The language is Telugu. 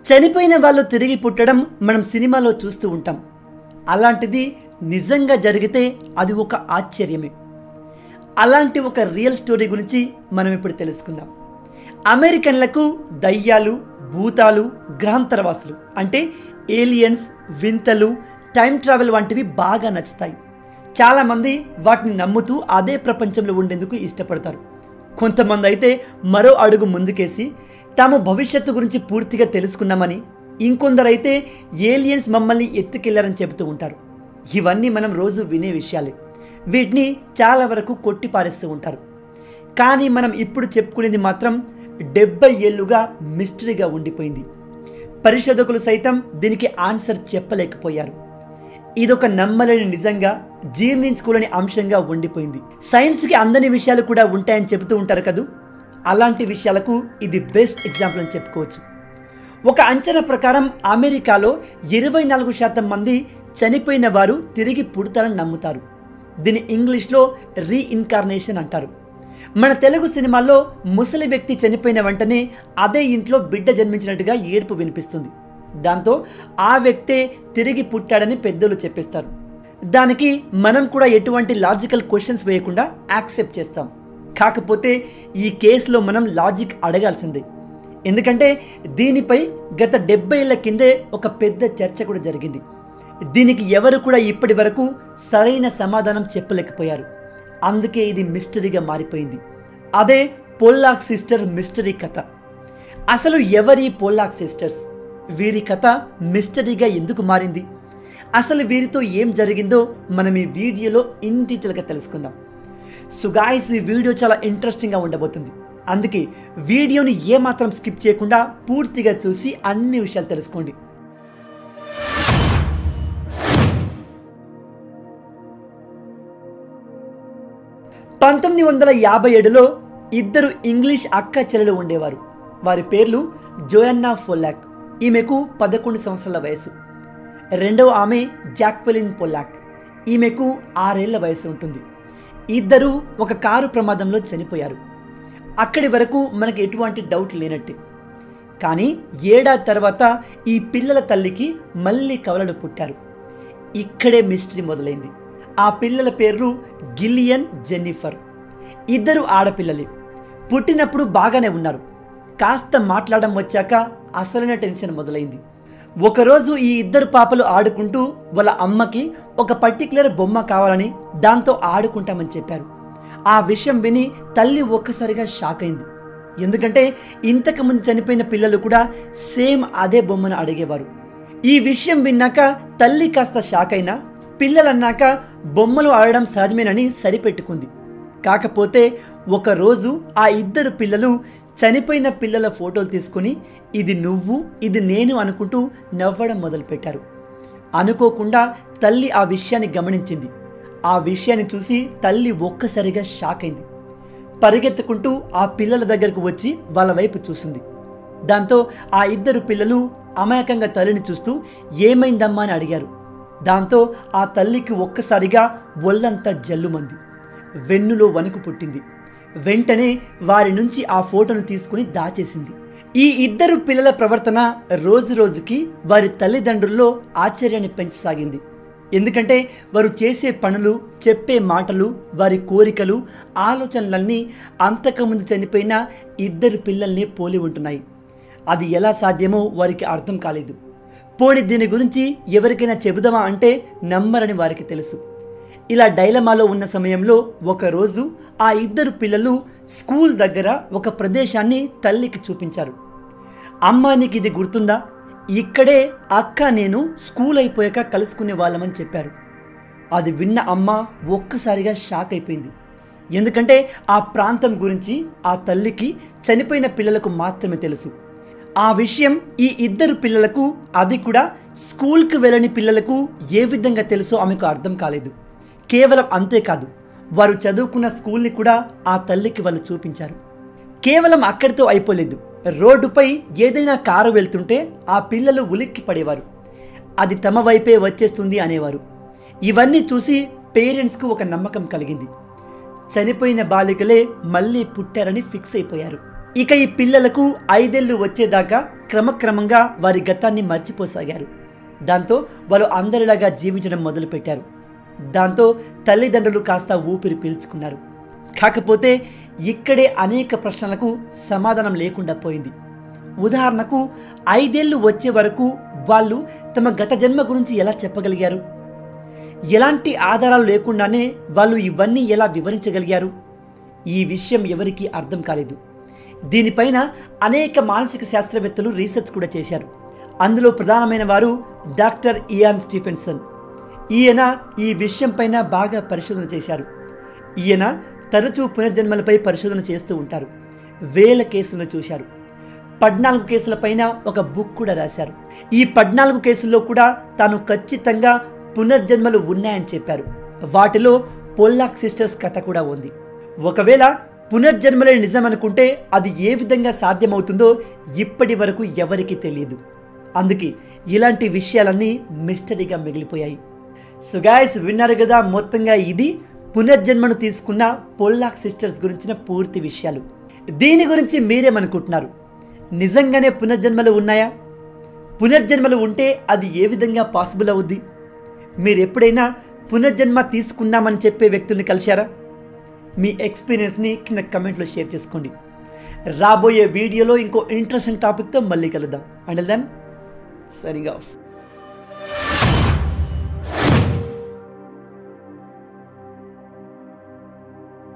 చనిపోయిన వాళ్ళు తిరిగి పుట్టడం మనం సినిమాలో చూస్తూ ఉంటాం అలాంటిది నిజంగా జరిగితే అది ఒక ఆశ్చర్యమే అలాంటి ఒక రియల్ స్టోరీ గురించి మనం ఇప్పుడు తెలుసుకుందాం అమెరికన్లకు దయ్యాలు భూతాలు గ్రహాంతరవాసులు అంటే ఏలియన్స్ వింతలు టైం ట్రావెల్ వంటివి బాగా నచ్చుతాయి చాలామంది వాటిని నమ్ముతూ అదే ప్రపంచంలో ఉండేందుకు ఇష్టపడతారు కొంతమంది అయితే మరో అడుగు ముందుకేసి తాము భవిష్యత్తు గురించి పూర్తిగా తెలుసుకున్నామని ఇంకొందరైతే ఏలియన్స్ మమ్మల్ని ఎత్తుకెళ్లారని చెబుతూ ఉంటారు ఇవన్నీ మనం రోజు వినే విషయాలే వీటిని చాలా వరకు కొట్టి పారేస్తూ ఉంటారు కానీ మనం ఇప్పుడు చెప్పుకునేది మాత్రం డెబ్బై ఏళ్ళుగా మిస్టరీగా ఉండిపోయింది పరిశోధకులు సైతం దీనికి ఆన్సర్ చెప్పలేకపోయారు ఇదొక నమ్మలేని నిజంగా జీర్ణించుకోలేని అంశంగా ఉండిపోయింది సైన్స్కి అందని విషయాలు కూడా ఉంటాయని చెబుతూ ఉంటారు కదూ అలాంటి విషయాలకు ఇది బెస్ట్ ఎగ్జాంపుల్ అని చెప్పుకోవచ్చు ఒక అంచనా ప్రకారం అమెరికాలో ఇరవై నాలుగు శాతం మంది చనిపోయిన వారు తిరిగి పుడతారని నమ్ముతారు దీని ఇంగ్లీష్లో రీఇన్కార్నేషన్ అంటారు మన తెలుగు సినిమాల్లో ముసలి వ్యక్తి చనిపోయిన వెంటనే అదే ఇంట్లో బిడ్డ జన్మించినట్టుగా ఏడుపు వినిపిస్తుంది దాంతో ఆ వ్యక్తే తిరిగి పుట్టాడని పెద్దలు చెప్పేస్తారు దానికి మనం కూడా ఎటువంటి లాజికల్ క్వశ్చన్స్ వేయకుండా యాక్సెప్ట్ చేస్తాం కాకపోతే ఈ కేసులో మనం లాజిక్ అడగాల్సిందే ఎందుకంటే దీనిపై గత డెబ్బై ఏళ్ల కిందే ఒక పెద్ద చర్చ కూడా జరిగింది దీనికి ఎవరు కూడా ఇప్పటి వరకు సరైన సమాధానం చెప్పలేకపోయారు అందుకే ఇది మిస్టరీగా మారిపోయింది అదే పోల్లాక్ సిస్టర్ మిస్టరీ కథ అసలు ఎవరి పోల్లాక్ సిస్టర్స్ వీరి కథ మిస్టరీగా ఎందుకు మారింది అసలు వీరితో ఏం జరిగిందో మనం ఈ వీడియోలో ఇన్ డీటెయిల్గా తెలుసుకుందాం సో గాయస్ ఈ వీడియో చాలా ఇంట్రెస్టింగ్గా ఉండబోతుంది అందుకే వీడియోని ఏమాత్రం స్కిప్ చేయకుండా పూర్తిగా చూసి అన్ని విషయాలు తెలుసుకోండి పంతొమ్మిది వందల యాభై ఏడులో ఇద్దరు ఇంగ్లీష్ అక్క చెల్లెలు ఉండేవారు వారి పేర్లు జోయన్నా ఫొల్లాక్ ఈమెకు పదకొండు సంవత్సరాల వయసు రెండవ ఆమె జాక్వెలిన్ పొల్లాక్ ఈమెకు ఆరేళ్ల వయసు ఉంటుంది ఇద్దరు ఒక కారు ప్రమాదంలో చనిపోయారు అక్కడి వరకు మనకు ఎటువంటి డౌట్ లేనట్టే కానీ ఏడాది తర్వాత ఈ పిల్లల తల్లికి మళ్ళీ కవలలు పుట్టారు ఇక్కడే మిస్టరీ మొదలైంది ఆ పిల్లల పేర్లు గిల్లియన్ జెన్నిఫర్ ఇద్దరు ఆడపిల్లలే పుట్టినప్పుడు బాగానే ఉన్నారు కాస్త మాట్లాడడం వచ్చాక అసలైన టెన్షన్ మొదలైంది ఒకరోజు ఈ ఇద్దరు పాపలు ఆడుకుంటూ వాళ్ళ అమ్మకి ఒక పర్టికులర్ బొమ్మ కావాలని దాంతో ఆడుకుంటామని చెప్పారు ఆ విషయం విని తల్లి ఒక్కసారిగా షాక్ అయింది ఎందుకంటే ఇంతకుముందు చనిపోయిన పిల్లలు కూడా సేమ్ అదే బొమ్మను అడిగేవారు ఈ విషయం విన్నాక తల్లి కాస్త షాక్ అయినా పిల్లలన్నాక బొమ్మలు ఆడడం సహజమేనని సరిపెట్టుకుంది కాకపోతే ఒకరోజు ఆ ఇద్దరు పిల్లలు చనిపోయిన పిల్లల ఫోటోలు తీసుకుని ఇది నువ్వు ఇది నేను అనుకుంటూ నవ్వడం మొదలుపెట్టారు అనుకోకుండా తల్లి ఆ విషయాన్ని గమనించింది ఆ విషయాన్ని చూసి తల్లి ఒక్కసారిగా షాక్ అయింది పరిగెత్తుకుంటూ ఆ పిల్లల దగ్గరకు వచ్చి వాళ్ళ వైపు చూసింది దాంతో ఆ ఇద్దరు పిల్లలు అమాయకంగా తల్లిని చూస్తూ ఏమైందమ్మా అని అడిగారు దాంతో ఆ తల్లికి ఒక్కసారిగా ఒళ్ళంతా జల్లుమంది వెన్నులో వణుకు పుట్టింది వెంటనే వారి నుంచి ఆ ఫోటోను తీసుకుని దాచేసింది ఈ ఇద్దరు పిల్లల ప్రవర్తన రోజు రోజుకి వారి తల్లిదండ్రుల్లో ఆశ్చర్యాన్ని పెంచసాగింది ఎందుకంటే వారు చేసే పనులు చెప్పే మాటలు వారి కోరికలు ఆలోచనలన్నీ అంతకుముందు చనిపోయిన ఇద్దరు పిల్లల్ని పోలి ఉంటున్నాయి అది ఎలా సాధ్యమో వారికి అర్థం కాలేదు పోని దీని గురించి ఎవరికైనా చెబుదామా అంటే నమ్మరని వారికి తెలుసు ఇలా డైలమాలో ఉన్న సమయంలో ఒకరోజు ఆ ఇద్దరు పిల్లలు స్కూల్ దగ్గర ఒక ప్రదేశాన్ని తల్లికి చూపించారు అమ్మా నీకు ఇది గుర్తుందా ఇక్కడే అక్క నేను స్కూల్ అయిపోయాక కలుసుకునే వాళ్ళమని చెప్పారు అది విన్న అమ్మ ఒక్కసారిగా షాక్ అయిపోయింది ఎందుకంటే ఆ ప్రాంతం గురించి ఆ తల్లికి చనిపోయిన పిల్లలకు మాత్రమే తెలుసు ఆ విషయం ఈ ఇద్దరు పిల్లలకు అది కూడా స్కూల్కి వెళ్ళని పిల్లలకు ఏ విధంగా తెలుసో ఆమెకు అర్థం కాలేదు కేవలం అంతేకాదు వారు చదువుకున్న స్కూల్ని కూడా ఆ తల్లికి వాళ్ళు చూపించారు కేవలం అక్కడితో అయిపోలేదు రోడ్డుపై ఏదైనా కారు వెళ్తుంటే ఆ పిల్లలు ఉలిక్కి పడేవారు అది తమ వైపే వచ్చేస్తుంది అనేవారు ఇవన్నీ చూసి పేరెంట్స్కు ఒక నమ్మకం కలిగింది చనిపోయిన బాలికలే మళ్ళీ పుట్టారని ఫిక్స్ అయిపోయారు ఇక ఈ పిల్లలకు ఐదేళ్లు వచ్చేదాకా క్రమక్రమంగా వారి గతాన్ని మర్చిపోసాగారు దాంతో వారు అందరిలాగా జీవించడం మొదలుపెట్టారు దాంతో తల్లిదండ్రులు కాస్త ఊపిరి పీల్చుకున్నారు కాకపోతే ఇక్కడే అనేక ప్రశ్నలకు సమాధానం లేకుండా పోయింది ఉదాహరణకు ఐదేళ్లు వచ్చే వరకు వాళ్ళు తమ గత జన్మ గురించి ఎలా చెప్పగలిగారు ఎలాంటి ఆధారాలు లేకుండానే వాళ్ళు ఇవన్నీ ఎలా వివరించగలిగారు ఈ విషయం ఎవరికీ అర్థం కాలేదు దీనిపైన అనేక మానసిక శాస్త్రవేత్తలు రీసెర్చ్ కూడా చేశారు అందులో ప్రధానమైన వారు డాక్టర్ ఇయాన్ స్టీఫెన్సన్ ఈయన ఈ విషయంపైన బాగా పరిశోధన చేశారు ఈయన తరచూ పునర్జన్మలపై పరిశోధన చేస్తూ ఉంటారు వేల కేసులను చూశారు పద్నాలుగు కేసులపైన ఒక బుక్ కూడా రాశారు ఈ పద్నాలుగు కేసుల్లో కూడా తాను ఖచ్చితంగా పునర్జన్మలు ఉన్నాయని చెప్పారు వాటిలో పొల్లాక్ సిస్టర్స్ కథ కూడా ఉంది ఒకవేళ పునర్జన్మలే నిజం అనుకుంటే అది ఏ విధంగా సాధ్యమవుతుందో ఇప్పటి వరకు ఎవరికీ తెలియదు అందుకే ఇలాంటి విషయాలన్నీ మిస్టరీగా మిగిలిపోయాయి సో గాయస్ విన్నారు కదా మొత్తంగా ఇది పునర్జన్మను తీసుకున్న పొల్లాక్ సిస్టర్స్ గురించిన పూర్తి విషయాలు దీని గురించి మీరేమనుకుంటున్నారు నిజంగానే పునర్జన్మలు ఉన్నాయా పునర్జన్మలు ఉంటే అది ఏ విధంగా పాసిబుల్ అవుద్ది మీరు ఎప్పుడైనా పునర్జన్మ తీసుకున్నామని చెప్పే వ్యక్తుల్ని కలిశారా మీ ఎక్స్పీరియన్స్ని కింద కమెంట్లో షేర్ చేసుకోండి రాబోయే వీడియోలో ఇంకో ఇంట్రెస్టింగ్ టాపిక్తో మళ్ళీ కలుద్దాం అండ్ దెన్ సరింగ్ ఆఫ్